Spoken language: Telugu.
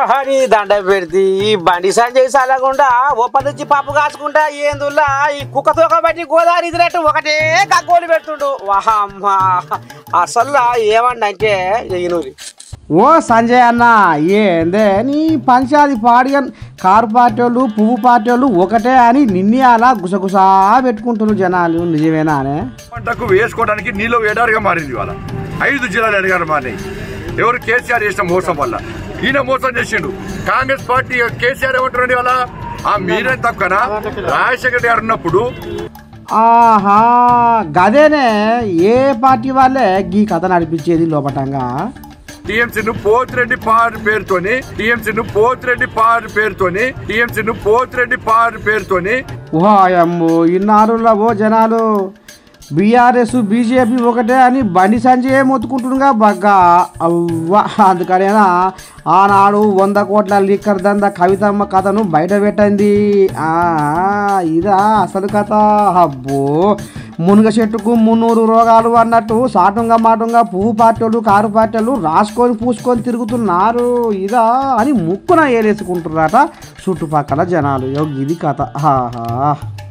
అని దండ పెడితే ఈ బండి సంజయ్ సలగుండా ఒప్ప నుంచి పప్పు కాచుకుంటా ఏందుల్లా ఈ కుక్క తోక బట్టి గోదావరి ఇదినట్టు ఒకటే కగ్గోలు పెడుతుండు వాహమ్మా అసలు ఏమండంటే ఈనూరి ఓ సంజయ్ అన్న ఏందే నీ పంచాది పాడియన్ కారు పార్టీ వాళ్ళు పువ్వు పార్టీ వాళ్ళు ఒకటే అని నిన్నే అలా గుసగుసా పెట్టుకుంటున్నారు జనాలు నిజమేనా అనే పంటకు వేసుకోవడానికి నీళ్ళు ఎడారిగా మారింది ఇవాళ ఐదు జిల్లాలు ఎడగారు మారినాయి ఎవరు కేసీఆర్ చేసిన మోసం వల్ల ఈయన మోసం చేసిండు కాంగ్రెస్ పార్టీ కేసీఆర్ ఏమంటారండి ఇవాళ ఆ మీరే తక్కువనా రాజశేఖర్ గారు ఉన్నప్పుడు ఆహా గదేనే ఏ పార్టీ వాళ్ళే గీ కథ నడిపించేది లోపటంగా టీఎంసీను పోతిరెడ్డి పార్ పేరుతోని టీఎంసీను పోతిరెడ్డి పార్ పేరుతోని టీఎంసీను పోతిరెడ్డి పార్ పేరుతోని ఓహమ్మో ఇన్నారులో ఓ జనాలు బీఆర్ఎస్ బీజేపీ ఒకటే అని బండి సంజయ్ మొత్తుకుంటుండగా బగ్గా అవ్వ అందుకనేనా ఆనాడు వంద కోట్ల లీకర్ దంద కవితమ్మ కథను బయట పెట్టింది ఆ, ఇదా అసలు కథ అబ్బో మునుగ చెట్టుకు మున్నూరు రోగాలు అన్నట్టు సాటుంగా మాటుంగా పువ్వు పార్టీలు కారు పార్టీలు రాసుకొని పూసుకొని తిరుగుతున్నారు ఇదా అని ముక్కున ఏలేసుకుంటున్నారట చుట్టుపక్కల జనాలు యో, ఇది కథ ఆహా